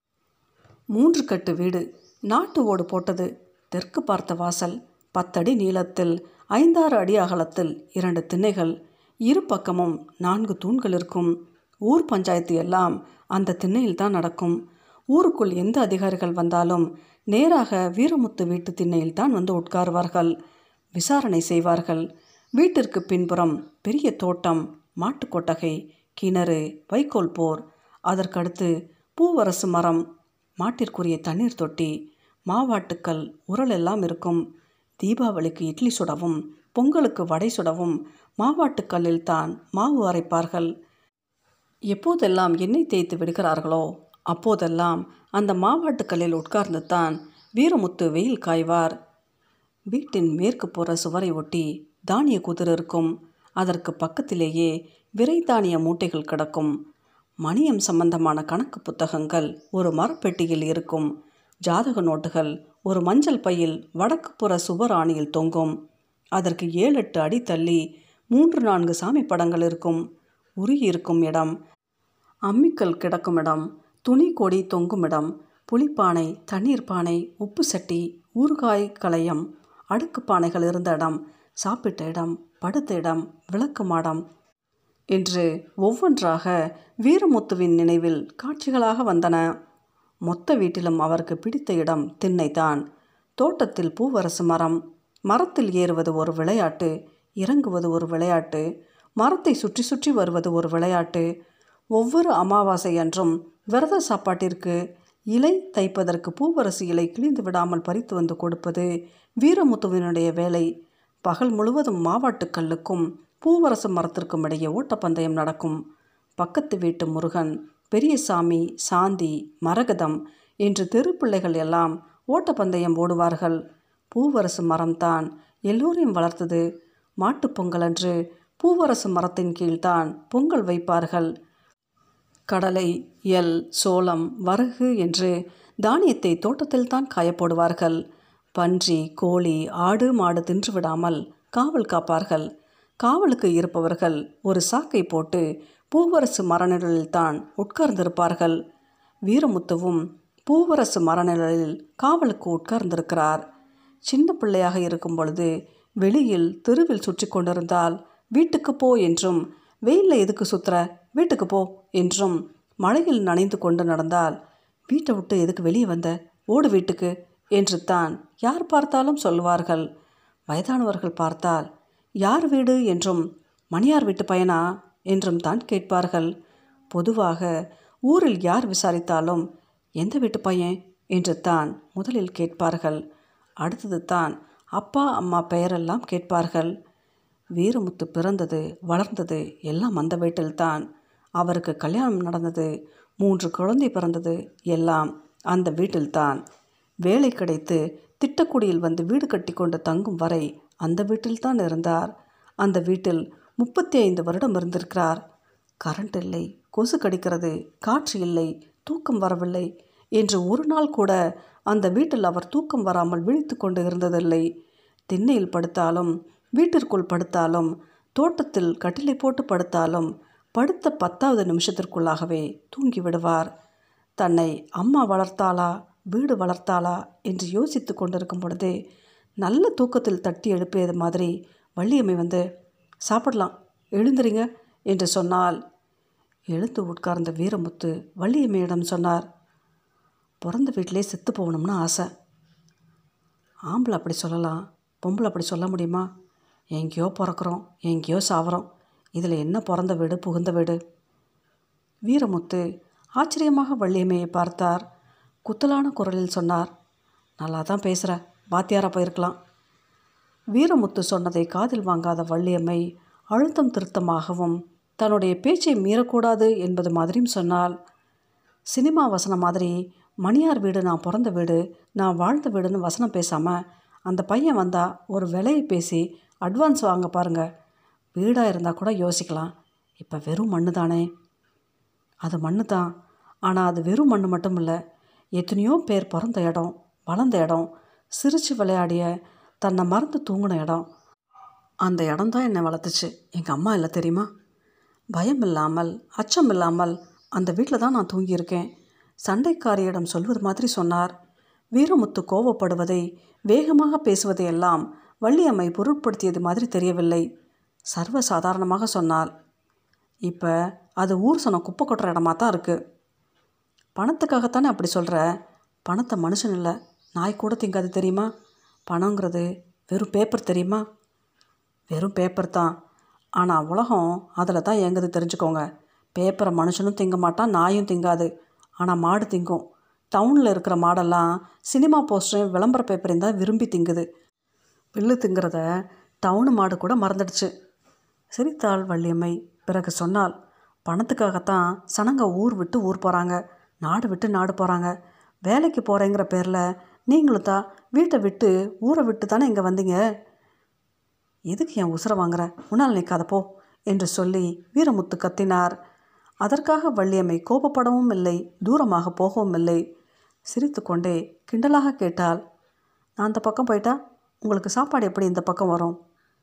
மூன்று கட்டு வீடு நாட்டு ஓடு போட்டது தெற்கு பார்த்த வாசல் பத்தடி நீளத்தில் ஐந்தாறு அடி அகலத்தில் இரண்டு திண்ணைகள் இரு பக்கமும் நான்கு தூண்கள் இருக்கும் ஊர் பஞ்சாயத்து எல்லாம் அந்த திண்ணையில் தான் நடக்கும் ஊருக்குள் எந்த அதிகாரிகள் வந்தாலும் நேராக வீரமுத்து வீட்டு திண்ணையில் தான் வந்து உட்காருவார்கள் விசாரணை செய்வார்கள் வீட்டிற்கு பின்புறம் பெரிய தோட்டம் மாட்டுக்கொட்டகை கிணறு வைக்கோல் போர் அதற்கடுத்து பூவரசு மரம் மாட்டிற்குரிய தண்ணீர் தொட்டி மாவாட்டுக்கல் உரல் எல்லாம் இருக்கும் தீபாவளிக்கு இட்லி சுடவும் பொங்கலுக்கு வடை சுடவும் மாவாட்டுக்கல்லில் தான் மாவு அரைப்பார்கள் எப்போதெல்லாம் எண்ணெய் தேய்த்து விடுகிறார்களோ அப்போதெல்லாம் அந்த மாவாட்டுக்கல்லில் உட்கார்ந்து தான் வீரமுத்து வெயில் காய்வார் வீட்டின் மேற்கு புற சுவரை ஒட்டி தானிய குதிர் இருக்கும் அதற்கு பக்கத்திலேயே விரை தானிய மூட்டைகள் கிடக்கும் மணியம் சம்பந்தமான கணக்கு புத்தகங்கள் ஒரு மரப்பெட்டியில் இருக்கும் ஜாதக நோட்டுகள் ஒரு மஞ்சள் பையில் வடக்கு புற சுவராணியில் தொங்கும் அதற்கு ஏழு எட்டு அடி தள்ளி மூன்று நான்கு சாமி படங்கள் இருக்கும் உரி இருக்கும் இடம் அம்மிக்கல் கிடக்கும் இடம் துணி கொடி தொங்கும் இடம் புளிப்பானை தண்ணீர் பானை உப்பு சட்டி ஊறுகாய் களையம் அடுக்கு பானைகள் இருந்த இடம் சாப்பிட்ட இடம் படுத்த இடம் விளக்கு மாடம் என்று ஒவ்வொன்றாக வீரமுத்துவின் நினைவில் காட்சிகளாக வந்தன மொத்த வீட்டிலும் அவருக்கு பிடித்த இடம் திண்ணைதான் தோட்டத்தில் பூவரசு மரம் மரத்தில் ஏறுவது ஒரு விளையாட்டு இறங்குவது ஒரு விளையாட்டு மரத்தை சுற்றி சுற்றி வருவது ஒரு விளையாட்டு ஒவ்வொரு அமாவாசை அன்றும் விரத சாப்பாட்டிற்கு இலை தைப்பதற்கு பூவரசு இலை கிழிந்து விடாமல் பறித்து வந்து கொடுப்பது வீரமுத்துவினுடைய வேலை பகல் முழுவதும் மாவாட்டுக்கல்லுக்கும் பூவரசு மரத்திற்கும் இடையே ஓட்டப்பந்தயம் நடக்கும் பக்கத்து வீட்டு முருகன் பெரியசாமி சாந்தி மரகதம் என்று தெருப்பிள்ளைகள் எல்லாம் ஓட்டப்பந்தயம் ஓடுவார்கள் பூவரசு மரம்தான் எல்லோரையும் வளர்த்தது மாட்டுப் பொங்கலன்று பூவரசு மரத்தின் கீழ்தான் பொங்கல் வைப்பார்கள் கடலை எல் சோளம் வரகு என்று தானியத்தை தோட்டத்தில்தான் காயப்போடுவார்கள் பன்றி கோழி ஆடு மாடு தின்று விடாமல் காவல் காப்பார்கள் காவலுக்கு இருப்பவர்கள் ஒரு சாக்கை போட்டு பூவரசு மரநிழலில்தான் உட்கார்ந்திருப்பார்கள் வீரமுத்துவும் பூவரசு மரநிழலில் காவலுக்கு உட்கார்ந்திருக்கிறார் சின்ன பிள்ளையாக இருக்கும் பொழுது வெளியில் தெருவில் சுற்றி கொண்டிருந்தால் வீட்டுக்கு போ என்றும் வெயிலில் எதுக்கு சுத்துற வீட்டுக்கு போ என்றும் மழையில் நனைந்து கொண்டு நடந்தால் வீட்டை விட்டு எதுக்கு வெளியே வந்த ஓடு வீட்டுக்கு என்று தான் யார் பார்த்தாலும் சொல்வார்கள் வயதானவர்கள் பார்த்தால் யார் வீடு என்றும் மணியார் வீட்டு பையனா என்றும் தான் கேட்பார்கள் பொதுவாக ஊரில் யார் விசாரித்தாலும் எந்த வீட்டு பையன் என்று தான் முதலில் கேட்பார்கள் அடுத்தது தான் அப்பா அம்மா பெயரெல்லாம் கேட்பார்கள் வீரமுத்து பிறந்தது வளர்ந்தது எல்லாம் அந்த வீட்டில்தான் அவருக்கு கல்யாணம் நடந்தது மூன்று குழந்தை பிறந்தது எல்லாம் அந்த வீட்டில்தான் வேலை கிடைத்து திட்டக்குடியில் வந்து வீடு கட்டி கொண்டு தங்கும் வரை அந்த வீட்டில்தான் இருந்தார் அந்த வீட்டில் முப்பத்தி ஐந்து வருடம் இருந்திருக்கிறார் கரண்ட் இல்லை கொசு கடிக்கிறது காற்று இல்லை தூக்கம் வரவில்லை என்று ஒரு நாள் கூட அந்த வீட்டில் அவர் தூக்கம் வராமல் விழித்து கொண்டு இருந்ததில்லை திண்ணையில் படுத்தாலும் வீட்டிற்குள் படுத்தாலும் தோட்டத்தில் கட்டிலை போட்டு படுத்தாலும் படுத்த பத்தாவது நிமிஷத்திற்குள்ளாகவே தூங்கி விடுவார் தன்னை அம்மா வளர்த்தாளா வீடு வளர்த்தாளா என்று யோசித்து கொண்டிருக்கும் பொழுதே நல்ல தூக்கத்தில் தட்டி எழுப்பியது மாதிரி வள்ளியம்மை வந்து சாப்பிடலாம் எழுந்துறீங்க என்று சொன்னால் எழுந்து உட்கார்ந்த வீரமுத்து வள்ளியம்மையிடம் சொன்னார் பிறந்த வீட்டிலே செத்து போகணும்னு ஆசை ஆம்பளை அப்படி சொல்லலாம் பொம்பளை அப்படி சொல்ல முடியுமா எங்கேயோ பிறக்கிறோம் எங்கேயோ சாவறோம் இதில் என்ன பிறந்த வீடு புகுந்த வீடு வீரமுத்து ஆச்சரியமாக வள்ளியம்மையை பார்த்தார் குத்தலான குரலில் சொன்னார் நல்லா தான் பேசுகிற பாத்தியாரா போயிருக்கலாம் வீரமுத்து சொன்னதை காதில் வாங்காத வள்ளியம்மை அழுத்தம் திருத்தமாகவும் தன்னுடைய பேச்சை மீறக்கூடாது என்பது மாதிரியும் சொன்னாள் சினிமா வசனம் மாதிரி மணியார் வீடு நான் பிறந்த வீடு நான் வாழ்ந்த வீடுன்னு வசனம் பேசாமல் அந்த பையன் வந்தால் ஒரு விலையை பேசி அட்வான்ஸ் வாங்க பாருங்க வீடாக இருந்தால் கூட யோசிக்கலாம் இப்போ வெறும் மண்ணு தானே அது மண்ணு தான் ஆனால் அது வெறும் மண்ணு மட்டும் இல்லை எத்தனையோ பேர் பிறந்த இடம் வளர்ந்த இடம் சிரித்து விளையாடிய தன்னை மறந்து தூங்கின இடம் அந்த இடம் தான் என்னை வளர்த்துச்சு எங்கள் அம்மா இல்லை தெரியுமா பயம் இல்லாமல் அச்சம் இல்லாமல் அந்த வீட்டில் தான் நான் தூங்கியிருக்கேன் சண்டைக்காரியிடம் சொல்வது மாதிரி சொன்னார் வீரமுத்து கோவப்படுவதை வேகமாக பேசுவதையெல்லாம் வள்ளியம்மை பொருட்படுத்தியது மாதிரி தெரியவில்லை சர்வ சாதாரணமாக சொன்னாள் இப்போ அது ஊர் சொன்ன குப்பை கொட்டுற இடமா தான் இருக்குது பணத்துக்காகத்தானே அப்படி சொல்கிற பணத்தை மனுஷன் இல்லை நாய் கூட திங்காது தெரியுமா பணங்கிறது வெறும் பேப்பர் தெரியுமா வெறும் பேப்பர் தான் ஆனால் உலகம் அதில் தான் இயங்குது தெரிஞ்சுக்கோங்க பேப்பரை மனுஷனும் திங்க மாட்டான் நாயும் திங்காது ஆனால் மாடு திங்கும் டவுனில் இருக்கிற மாடெல்லாம் சினிமா போஸ்டரையும் விளம்பர பேப்பரையும் தான் விரும்பி திங்குது பில்லு திங்கிறத டவுனு மாடு கூட மறந்துடுச்சு சிரித்தாள் வள்ளியம்மை பிறகு சொன்னாள் பணத்துக்காகத்தான் சனங்க ஊர் விட்டு ஊர் போகிறாங்க நாடு விட்டு நாடு போகிறாங்க வேலைக்கு போகிறேங்கிற பேரில் நீங்களும் தான் வீட்டை விட்டு ஊரை விட்டு தானே இங்கே வந்தீங்க எதுக்கு என் உசுரை வாங்குற முன்னால் நிற்காத போ என்று சொல்லி வீரமுத்து கத்தினார் அதற்காக வள்ளியம்மை கோபப்படவும் இல்லை தூரமாக போகவும் இல்லை சிரித்துக்கொண்டே கிண்டலாக கேட்டாள் நான் அந்த பக்கம் போயிட்டா உங்களுக்கு சாப்பாடு எப்படி இந்த பக்கம் வரும்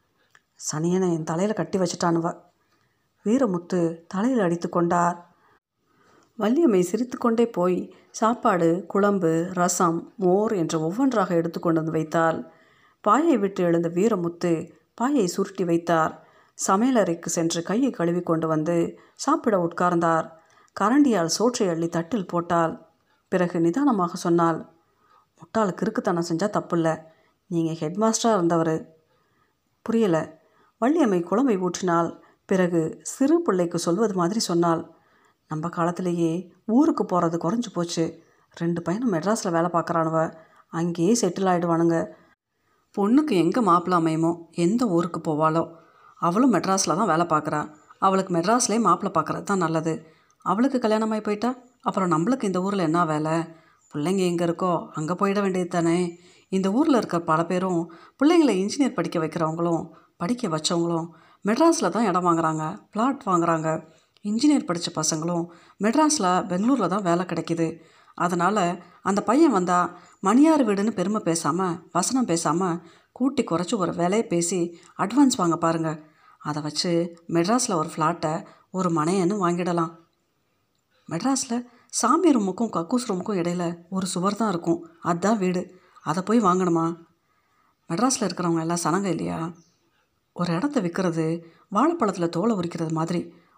சனியனை என் தலையில் கட்டி வச்சிட்டானுவ வீரமுத்து தலையில் அடித்து கொண்டார் வள்ளியம்மை சிரித்துக்கொண்டே போய் சாப்பாடு குழம்பு ரசம் மோர் என்று ஒவ்வொன்றாக எடுத்து கொண்டு வந்து வைத்தாள் பாயை விட்டு எழுந்த வீரமுத்து பாயை சுருட்டி வைத்தார் சமையலறைக்கு சென்று கையை கழுவி கொண்டு வந்து சாப்பிட உட்கார்ந்தார் கரண்டியால் சோற்றை அள்ளி தட்டில் போட்டாள் பிறகு நிதானமாக சொன்னாள் முட்டாளுக்கு இருக்குத்தனம் செஞ்சால் தப்பில்ல நீங்கள் ஹெட் மாஸ்டராக இருந்தவர் புரியலை வள்ளியம்மை குழம்பை ஊற்றினாள் பிறகு சிறு பிள்ளைக்கு சொல்வது மாதிரி சொன்னாள் நம்ம காலத்திலேயே ஊருக்கு போகிறது குறைஞ்சி போச்சு ரெண்டு பையனும் மெட்ராஸில் வேலை பார்க்குறானுவ அங்கேயே செட்டில் ஆகிடுவானுங்க பொண்ணுக்கு எங்கே மாப்பிள்ளை அமையுமோ எந்த ஊருக்கு போவாளோ அவளும் மெட்ராஸில் தான் வேலை பார்க்குறா அவளுக்கு மெட்ராஸ்லேயே மாப்பிள்ளை பார்க்குறது தான் நல்லது அவளுக்கு கல்யாணமாகி போயிட்டா அப்புறம் நம்மளுக்கு இந்த ஊரில் என்ன வேலை பிள்ளைங்க எங்கே இருக்கோ அங்கே போயிட வேண்டியது தானே இந்த ஊரில் இருக்க பல பேரும் பிள்ளைங்களை இன்ஜினியர் படிக்க வைக்கிறவங்களும் படிக்க வச்சவங்களும் மெட்ராஸில் தான் இடம் வாங்குறாங்க பிளாட் வாங்குறாங்க இன்ஜினியர் படித்த பசங்களும் மெட்ராஸில் பெங்களூரில் தான் வேலை கிடைக்கிது அதனால் அந்த பையன் வந்தால் மணியார் வீடுன்னு பெருமை பேசாமல் வசனம் பேசாமல் கூட்டி குறைச்சி ஒரு வேலையை பேசி அட்வான்ஸ் வாங்க பாருங்கள் அதை வச்சு மெட்ராஸில் ஒரு ஃப்ளாட்டை ஒரு மனையன்னு வாங்கிடலாம் மெட்ராஸில் சாமி ரூமுக்கும் கக்கூஸ் ரூமுக்கும் இடையில ஒரு சுவர் தான் இருக்கும் அதுதான் வீடு அதை போய் வாங்கணுமா மெட்ராஸில் இருக்கிறவங்க எல்லாம் சனங்க இல்லையா ஒரு இடத்த விற்கிறது வாழைப்பழத்தில் தோலை உரிக்கிறது மாதிரி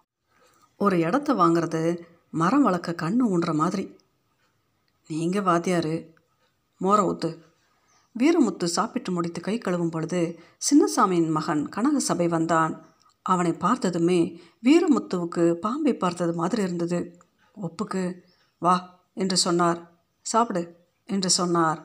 ஒரு இடத்த வாங்குறது மரம் வளர்க்க கண்ணு ஊன்ற மாதிரி நீங்கள் வாத்தியார் மோர ஊத்து வீரமுத்து சாப்பிட்டு முடித்து கை கழுவும் பொழுது சின்னசாமியின் மகன் கனக சபை வந்தான் அவனை பார்த்ததுமே வீரமுத்துவுக்கு பாம்பை பார்த்தது மாதிரி இருந்தது ஒப்புக்கு வா என்று சொன்னார் சாப்பிடு என்று சொன்னார்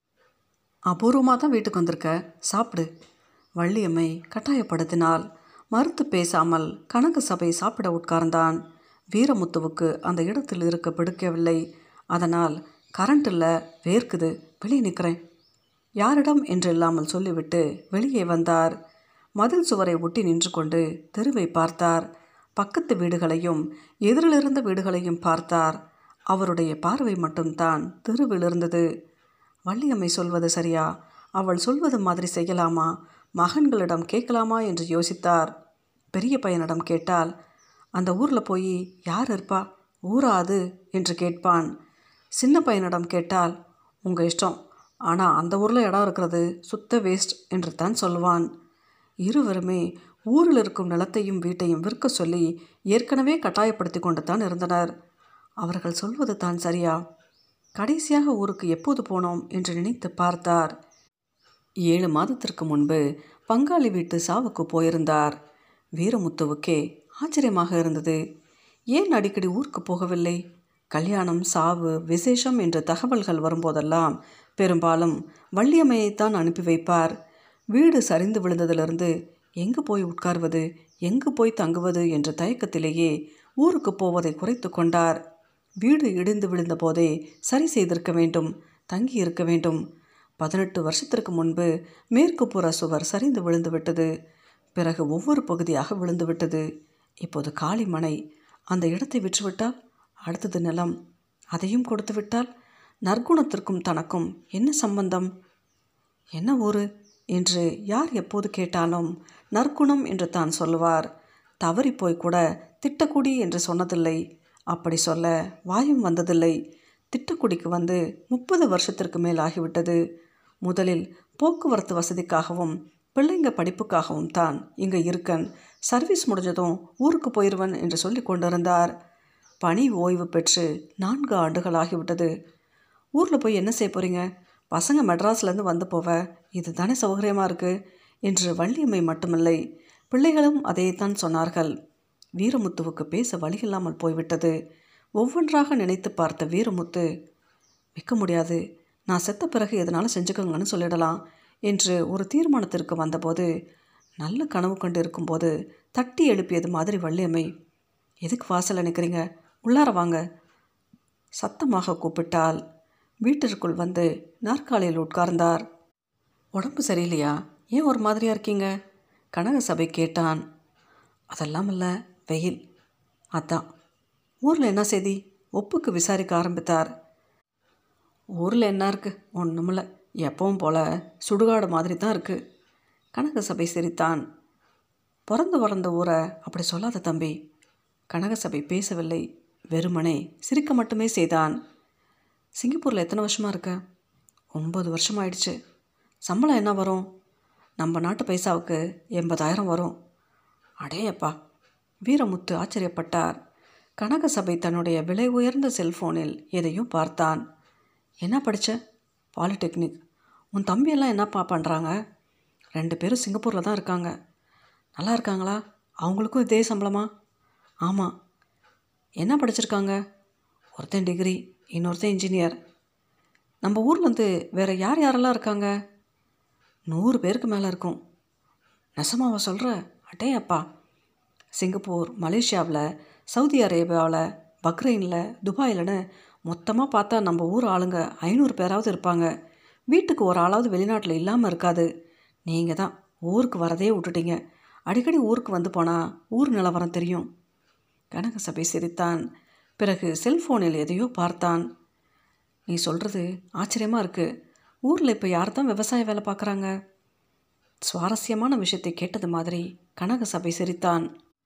அபூர்வமாக தான் வீட்டுக்கு வந்திருக்க சாப்பிடு வள்ளியம்மை கட்டாயப்படுத்தினாள் மறுத்து பேசாமல் கனக சபை சாப்பிட உட்கார்ந்தான் வீரமுத்துவுக்கு அந்த இடத்தில் இருக்க பிடிக்கவில்லை அதனால் கரண்ட் இல்லை வேர்க்குது வெளியே நிற்கிறேன் யாரிடம் என்று இல்லாமல் சொல்லிவிட்டு வெளியே வந்தார் மதில் சுவரை ஒட்டி நின்று கொண்டு தெருவை பார்த்தார் பக்கத்து வீடுகளையும் எதிரிலிருந்த வீடுகளையும் பார்த்தார் அவருடைய பார்வை மட்டும்தான் தெருவில் இருந்தது வள்ளியம்மை சொல்வது சரியா அவள் சொல்வது மாதிரி செய்யலாமா மகன்களிடம் கேட்கலாமா என்று யோசித்தார் பெரிய பையனிடம் கேட்டால் அந்த ஊரில் போய் யார் இருப்பா ஊரா அது என்று கேட்பான் சின்ன பையனிடம் கேட்டால் உங்கள் இஷ்டம் ஆனால் அந்த ஊரில் இடம் இருக்கிறது சுத்த வேஸ்ட் என்று தான் சொல்வான் இருவருமே ஊரில் இருக்கும் நிலத்தையும் வீட்டையும் விற்க சொல்லி ஏற்கனவே கட்டாயப்படுத்தி கொண்டு தான் இருந்தனர் அவர்கள் சொல்வது தான் சரியா கடைசியாக ஊருக்கு எப்போது போனோம் என்று நினைத்து பார்த்தார் ஏழு மாதத்திற்கு முன்பு பங்காளி வீட்டு சாவுக்கு போயிருந்தார் வீரமுத்துவுக்கே ஆச்சரியமாக இருந்தது ஏன் அடிக்கடி ஊருக்கு போகவில்லை கல்யாணம் சாவு விசேஷம் என்ற தகவல்கள் வரும்போதெல்லாம் பெரும்பாலும் வள்ளியம்மையைத்தான் அனுப்பி வைப்பார் வீடு சரிந்து விழுந்ததிலிருந்து எங்கு போய் உட்கார்வது எங்கு போய் தங்குவது என்ற தயக்கத்திலேயே ஊருக்கு போவதை குறைத்து கொண்டார் வீடு இடிந்து விழுந்த போதே சரி செய்திருக்க வேண்டும் தங்கி இருக்க வேண்டும் பதினெட்டு வருஷத்திற்கு முன்பு மேற்கு புற சுவர் சரிந்து விழுந்து விட்டது பிறகு ஒவ்வொரு பகுதியாக விழுந்து விட்டது இப்போது காளி மனை அந்த இடத்தை விற்றுவிட்டால் அடுத்தது நிலம் அதையும் கொடுத்து விட்டால் நற்குணத்திற்கும் தனக்கும் என்ன சம்பந்தம் என்ன ஊரு என்று யார் எப்போது கேட்டாலும் நற்குணம் என்று தான் சொல்லுவார் தவறி போய் கூட திட்டக்குடி என்று சொன்னதில்லை அப்படி சொல்ல வாயும் வந்ததில்லை திட்டக்குடிக்கு வந்து முப்பது வருஷத்திற்கு மேல் ஆகிவிட்டது முதலில் போக்குவரத்து வசதிக்காகவும் பிள்ளைங்க படிப்புக்காகவும் தான் இங்கே இருக்கன் சர்வீஸ் முடிஞ்சதும் ஊருக்கு போயிடுவன் என்று சொல்லி கொண்டிருந்தார் பணி ஓய்வு பெற்று நான்கு ஆண்டுகள் ஆகிவிட்டது ஊரில் போய் என்ன செய்ய போகிறீங்க பசங்க மெட்ராஸ்லேருந்து வந்து போவ இது தானே சௌகரியமாக இருக்குது என்று வள்ளியம்மை மட்டுமில்லை பிள்ளைகளும் அதைத்தான் சொன்னார்கள் வீரமுத்துவுக்கு பேச வழியில்லாமல் போய்விட்டது ஒவ்வொன்றாக நினைத்து பார்த்த வீரமுத்து விற்க முடியாது நான் செத்த பிறகு எதனாலும் செஞ்சுக்கோங்கன்னு சொல்லிடலாம் என்று ஒரு தீர்மானத்திற்கு வந்தபோது நல்ல கனவு கொண்டு இருக்கும்போது தட்டி எழுப்பியது மாதிரி வள்ளியம்மை எதுக்கு வாசலில் நிற்கிறீங்க உள்ளார வாங்க சத்தமாக கூப்பிட்டால் வீட்டிற்குள் வந்து நாற்காலியில் உட்கார்ந்தார் உடம்பு சரியில்லையா ஏன் ஒரு மாதிரியாக இருக்கீங்க கனக சபை கேட்டான் அதெல்லாம் இல்லை வெயில் அதான் ஊரில் என்ன செய்தி ஒப்புக்கு விசாரிக்க ஆரம்பித்தார் ஊரில் என்ன இருக்குது ஒன்றுமில்ல எப்பவும் போல் சுடுகாடு மாதிரி தான் இருக்குது கனக சபை சிரித்தான் பிறந்து வளர்ந்த ஊரை அப்படி சொல்லாத தம்பி கனகசபை பேசவில்லை வெறுமனே சிரிக்க மட்டுமே செய்தான் சிங்கப்பூரில் எத்தனை வருஷமாக இருக்க ஒம்பது வருஷம் ஆயிடுச்சு சம்பளம் என்ன வரும் நம்ம நாட்டு பைசாவுக்கு எண்பதாயிரம் வரும் அடேயப்பா வீரமுத்து ஆச்சரியப்பட்டார் கனகசபை தன்னுடைய விலை உயர்ந்த செல்போனில் எதையும் பார்த்தான் என்ன படித்த பாலிடெக்னிக் உன் தம்பியெல்லாம் என்னப்பா பண்ணுறாங்க ரெண்டு பேரும் சிங்கப்பூரில் தான் இருக்காங்க நல்லா இருக்காங்களா அவங்களுக்கும் இதே சம்பளமா ஆமாம் என்ன படிச்சிருக்காங்க ஒருத்தன் டிகிரி இன்னொருத்தன் இன்ஜினியர் நம்ம ஊர்லேருந்து வேறு யார் யாரெல்லாம் இருக்காங்க நூறு பேருக்கு மேலே இருக்கும் நெசமாவா சொல்கிற அட்டே அப்பா சிங்கப்பூர் மலேசியாவில் சவுதி அரேபியாவில் பக்ரைனில் துபாயில்னு மொத்தமாக பார்த்தா நம்ம ஊர் ஆளுங்க ஐநூறு பேராவது இருப்பாங்க வீட்டுக்கு ஒரு ஆளாவது வெளிநாட்டில் இல்லாமல் இருக்காது நீங்கள் தான் ஊருக்கு வரதே விட்டுட்டீங்க அடிக்கடி ஊருக்கு வந்து போனால் ஊர் நிலவரம் தெரியும் கனகசபை சிரித்தான் பிறகு செல்போனில் எதையோ பார்த்தான் நீ சொல்கிறது ஆச்சரியமாக இருக்குது ஊரில் இப்போ யார் தான் விவசாய வேலை பார்க்குறாங்க சுவாரஸ்யமான விஷயத்தை கேட்டது மாதிரி கனகசபை சிரித்தான்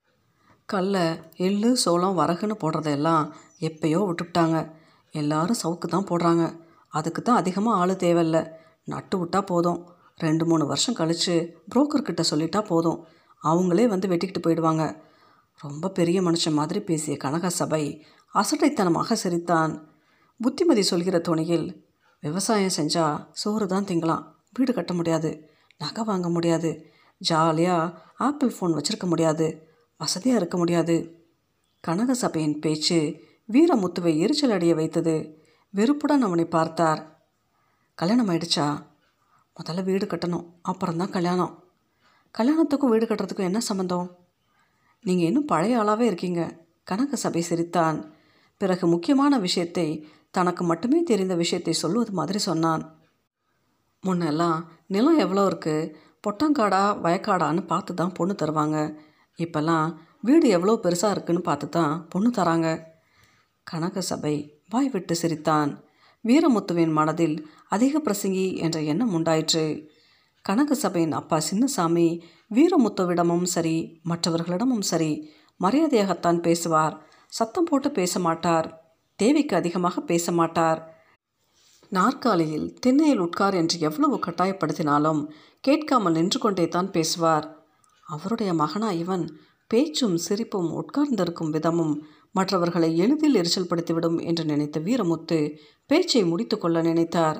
கல்ல எள்ளு சோளம் வரகுன்னு போடுறதெல்லாம் எப்பயோ விட்டுவிட்டாங்க எல்லாரும் சவுக்கு தான் போடுறாங்க அதுக்கு தான் அதிகமாக ஆள் தேவையில்ல நட்டு விட்டா போதும் ரெண்டு மூணு வருஷம் கழித்து புரோக்கர்கிட்ட சொல்லிட்டா போதும் அவங்களே வந்து வெட்டிக்கிட்டு போயிடுவாங்க ரொம்ப பெரிய மனுஷன் மாதிரி பேசிய கனகசபை அசட்டைத்தனமாக சிரித்தான் புத்திமதி சொல்கிற துணியில் விவசாயம் செஞ்சால் சோறு தான் திங்கலாம் வீடு கட்ட முடியாது நகை வாங்க முடியாது ஜாலியாக ஆப்பிள் ஃபோன் வச்சுருக்க முடியாது வசதியாக இருக்க முடியாது கனகசபையின் பேச்சு வீரமுத்துவை எரிச்சல் அடைய வைத்தது வெறுப்புடன் அவனை பார்த்தார் கல்யாணம் ஆயிடுச்சா முதல்ல வீடு கட்டணும் அப்புறம்தான் கல்யாணம் கல்யாணத்துக்கும் வீடு கட்டுறதுக்கும் என்ன சம்மந்தம் நீங்கள் இன்னும் பழைய ஆளாகவே இருக்கீங்க கனகசபை சிரித்தான் பிறகு முக்கியமான விஷயத்தை தனக்கு மட்டுமே தெரிந்த விஷயத்தை சொல்லுவது மாதிரி சொன்னான் முன்னெல்லாம் நிலம் எவ்வளோ இருக்குது பொட்டங்காடா வயக்காடான்னு பார்த்து தான் பொண்ணு தருவாங்க இப்போல்லாம் வீடு எவ்வளோ பெருசாக இருக்குன்னு பார்த்து தான் பொண்ணு தராங்க கனகசபை வாய் விட்டு சிரித்தான் வீரமுத்துவின் மனதில் அதிக பிரசங்கி என்ற எண்ணம் உண்டாயிற்று கனகசபையின் அப்பா சின்னசாமி வீரமுத்துவிடமும் சரி மற்றவர்களிடமும் சரி மரியாதையாகத்தான் பேசுவார் சத்தம் போட்டு பேச மாட்டார் தேவைக்கு அதிகமாக பேச மாட்டார் நாற்காலியில் திண்ணையில் உட்கார் என்று எவ்வளவு கட்டாயப்படுத்தினாலும் கேட்காமல் நின்று கொண்டே தான் பேசுவார் அவருடைய மகனா இவன் பேச்சும் சிரிப்பும் உட்கார்ந்திருக்கும் விதமும் மற்றவர்களை எளிதில் எரிச்சல் படுத்திவிடும் என்று நினைத்த வீரமுத்து பேச்சை முடித்துக்கொள்ள நினைத்தார்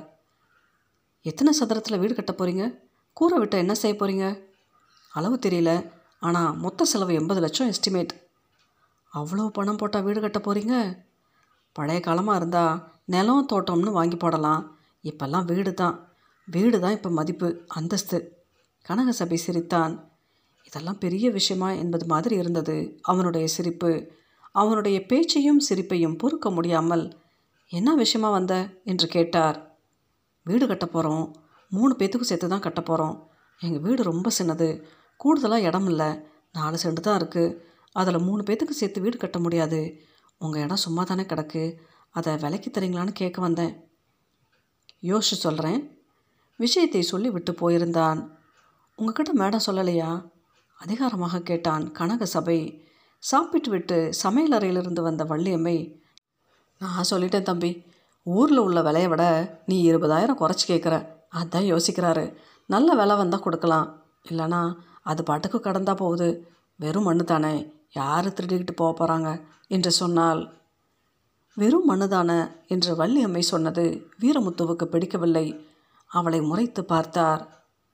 எத்தனை சதுரத்தில் வீடு கட்ட போகிறீங்க கூரை விட்ட என்ன செய்ய போகிறீங்க அளவு தெரியல ஆனால் மொத்த செலவு எண்பது லட்சம் எஸ்டிமேட் அவ்வளோ பணம் போட்டால் வீடு கட்ட போகிறீங்க பழைய காலமாக இருந்தால் நிலம் தோட்டம்னு வாங்கி போடலாம் இப்போல்லாம் வீடு தான் வீடு தான் இப்போ மதிப்பு அந்தஸ்து கனகசபை சிரித்தான் இதெல்லாம் பெரிய விஷயமா என்பது மாதிரி இருந்தது அவனுடைய சிரிப்பு அவனுடைய பேச்சையும் சிரிப்பையும் பொறுக்க முடியாமல் என்ன விஷயமா வந்த என்று கேட்டார் வீடு கட்ட போகிறோம் மூணு பேத்துக்கும் சேர்த்து தான் கட்ட போகிறோம் எங்கள் வீடு ரொம்ப சின்னது கூடுதலாக இடம் இல்லை நாலு செண்டு தான் இருக்குது அதில் மூணு பேத்துக்கு சேர்த்து வீடு கட்ட முடியாது உங்கள் இடம் சும்மா தானே கிடக்கு அதை விலைக்கு தரீங்களான்னு கேட்க வந்தேன் யோசிச்சு சொல்கிறேன் விஷயத்தை சொல்லி விட்டு போயிருந்தான் உங்ககிட்ட மேடம் சொல்லலையா அதிகாரமாக கேட்டான் கனக சபை சாப்பிட்டு விட்டு சமையல் அறையிலிருந்து வந்த வள்ளியம்மை நான் சொல்லிட்டேன் தம்பி ஊரில் உள்ள விலையை விட நீ இருபதாயிரம் குறைச்சி கேட்குற அதான் யோசிக்கிறாரு நல்ல விலை வந்தால் கொடுக்கலாம் இல்லைனா அது பாட்டுக்கு கடந்தா போகுது வெறும் மண்ணு தானே யார் திருடிக்கிட்டு போக போகிறாங்க என்று சொன்னால் வெறும் மண்ணுதானே என்று வள்ளி அம்மை சொன்னது வீரமுத்துவுக்கு பிடிக்கவில்லை அவளை முறைத்து பார்த்தார்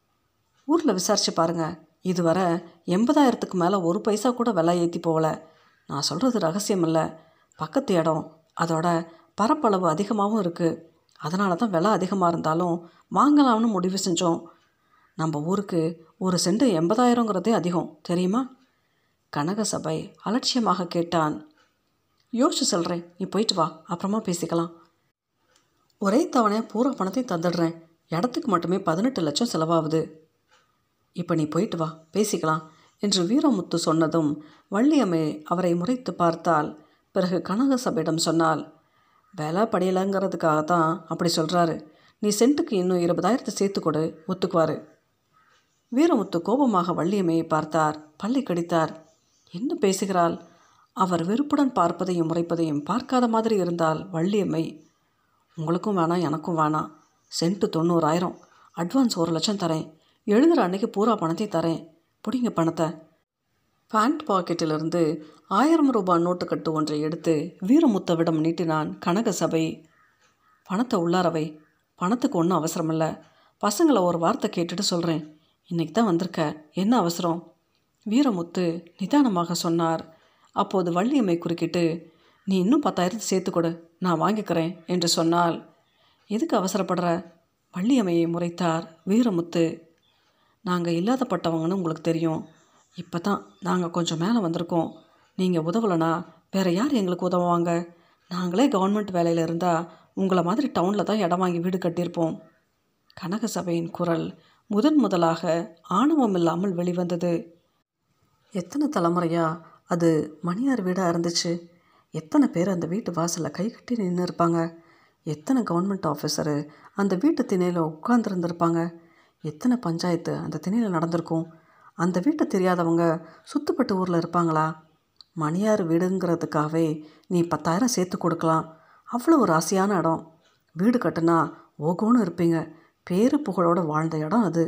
ஊரில் விசாரிச்சு பாருங்க இதுவரை எண்பதாயிரத்துக்கு மேலே ஒரு பைசா கூட விலை ஏற்றி போகல நான் சொல்கிறது ரகசியம் இல்லை பக்கத்து இடம் அதோட பரப்பளவு அதிகமாகவும் இருக்குது அதனால தான் விலை அதிகமாக இருந்தாலும் வாங்கலாம்னு முடிவு செஞ்சோம் நம்ம ஊருக்கு ஒரு சென்ட் எண்பதாயிரங்கிறதே அதிகம் தெரியுமா கனகசபை அலட்சியமாக கேட்டான் யோசிச்சு சொல்கிறேன் நீ போயிட்டு வா அப்புறமா பேசிக்கலாம் ஒரே தவணையாக பூரா பணத்தையும் தந்துடுறேன் இடத்துக்கு மட்டுமே பதினெட்டு லட்சம் செலவாகுது இப்போ நீ போயிட்டு வா பேசிக்கலாம் என்று வீரமுத்து சொன்னதும் வள்ளியம்மை அவரை முறைத்து பார்த்தால் பிறகு கனகசபையிடம் சொன்னால் விலை படியலைங்கிறதுக்காக தான் அப்படி சொல்கிறாரு நீ சென்ட்டுக்கு இன்னும் இருபதாயிரத்தை சேர்த்து கொடு ஒத்துக்குவார் வீரமுத்து கோபமாக வள்ளியம்மையை பார்த்தார் பல்லை கடித்தார் என்ன பேசுகிறாள் அவர் வெறுப்புடன் பார்ப்பதையும் முறைப்பதையும் பார்க்காத மாதிரி இருந்தால் வள்ளியம்மை உங்களுக்கும் வேணாம் எனக்கும் வேணாம் சென்ட்டு தொண்ணூறாயிரம் அட்வான்ஸ் ஒரு லட்சம் தரேன் எழுதுகிற அன்னைக்கு பூரா பணத்தை தரேன் பிடிங்க பணத்தை பேண்ட் பாக்கெட்டிலிருந்து ஆயிரம் ரூபாய் நோட்டுக்கட்டு ஒன்றை எடுத்து வீரமுத்தவிடம் நீட்டினான் கனகசபை பணத்தை உள்ளாரவை பணத்துக்கு ஒன்றும் அவசரமில்ல பசங்களை ஒரு வார்த்தை கேட்டுட்டு சொல்கிறேன் இன்னைக்கு தான் வந்திருக்க என்ன அவசரம் வீரமுத்து நிதானமாக சொன்னார் அப்போது வள்ளியம்மை குறுக்கிட்டு நீ இன்னும் பத்தாயிரத்து சேர்த்து கொடு நான் வாங்கிக்கிறேன் என்று சொன்னால் எதுக்கு அவசரப்படுற வள்ளியம்மையை முறைத்தார் வீரமுத்து நாங்கள் இல்லாதப்பட்டவங்கன்னு உங்களுக்கு தெரியும் இப்போ தான் நாங்கள் கொஞ்சம் மேலே வந்திருக்கோம் நீங்கள் உதவலைனா வேறு யார் எங்களுக்கு உதவுவாங்க நாங்களே கவர்மெண்ட் வேலையில் இருந்தால் உங்களை மாதிரி டவுனில் தான் இடம் வாங்கி வீடு கட்டியிருப்போம் கனக சபையின் குரல் முதன் முதலாக ஆணவம் இல்லாமல் வெளிவந்தது எத்தனை தலைமுறையா அது மணியார் வீடாக இருந்துச்சு எத்தனை பேர் அந்த வீட்டு வாசலில் கை கட்டி நின்று இருப்பாங்க எத்தனை கவர்மெண்ட் ஆஃபீஸரு அந்த வீட்டு திணையில் உட்கார்ந்துருந்துருப்பாங்க எத்தனை பஞ்சாயத்து அந்த திணையில் நடந்திருக்கும் அந்த வீட்டை தெரியாதவங்க சுத்துப்பட்டு ஊரில் இருப்பாங்களா மணியார் வீடுங்கிறதுக்காகவே நீ பத்தாயிரம் சேர்த்து கொடுக்கலாம் அவ்வளோ ஒரு ஆசையான இடம் வீடு கட்டுனா ஓகோன்னு இருப்பீங்க பேரு புகழோட வாழ்ந்த இடம் அது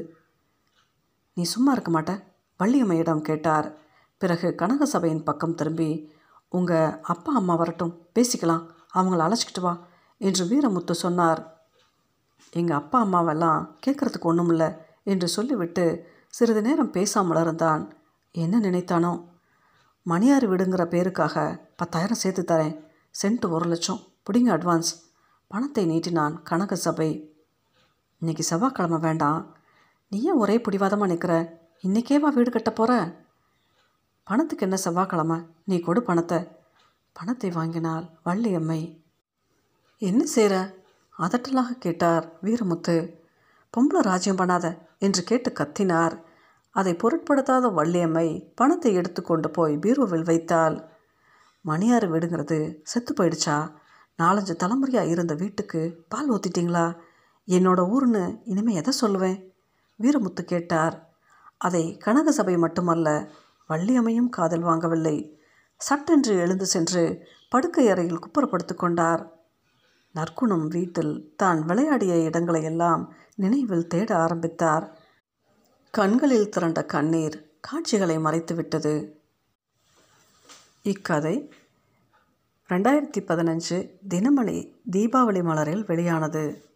நீ சும்மா இருக்க மாட்ட வள்ளியம்மையிடம் கேட்டார் பிறகு கனக சபையின் பக்கம் திரும்பி உங்கள் அப்பா அம்மா வரட்டும் பேசிக்கலாம் அவங்கள அழைச்சிக்கிட்டு வா என்று வீரமுத்து சொன்னார் எங்கள் அப்பா அம்மாவெல்லாம் கேட்குறதுக்கு ஒன்றும் இல்லை என்று சொல்லிவிட்டு சிறிது நேரம் பேசாமல் இருந்தான் என்ன நினைத்தானோ மணியார் வீடுங்கிற பேருக்காக பத்தாயிரம் சேர்த்து தரேன் சென்ட் ஒரு லட்சம் பிடிங்க அட்வான்ஸ் பணத்தை நீட்டினான் கனக சபை இன்னைக்கு செவ்வாய்க்கிழமை வேண்டாம் நீ ஏன் ஒரே பிடிவாதமாக நிற்கிற இன்றைக்கேவா வீடு கட்ட போகிற பணத்துக்கு என்ன செவ்வாய்க்கிழமை நீ கொடு பணத்தை பணத்தை வாங்கினாள் வள்ளியம்மை என்ன செய்கிற அதட்டலாக கேட்டார் வீரமுத்து பொம்பளை ராஜ்யம் பண்ணாத என்று கேட்டு கத்தினார் அதை பொருட்படுத்தாத வள்ளியம்மை பணத்தை எடுத்துக்கொண்டு போய் பீரோவில் வைத்தாள் மணியாறு வீடுங்கிறது செத்து போயிடுச்சா நாலஞ்சு தலைமுறையாக இருந்த வீட்டுக்கு பால் ஊற்றிட்டீங்களா என்னோட ஊர்னு இனிமே எதை சொல்லுவேன் வீரமுத்து கேட்டார் அதை கனக சபை மட்டுமல்ல வள்ளியம்மையும் காதல் வாங்கவில்லை சட்டென்று எழுந்து சென்று படுக்கை அறையில் குப்புறப்படுத்து கொண்டார் நற்குணம் வீட்டில் தான் விளையாடிய இடங்களையெல்லாம் நினைவில் தேட ஆரம்பித்தார் கண்களில் திரண்ட கண்ணீர் காட்சிகளை மறைத்துவிட்டது இக்கதை ரெண்டாயிரத்தி பதினஞ்சு தினமணி தீபாவளி மலரில் வெளியானது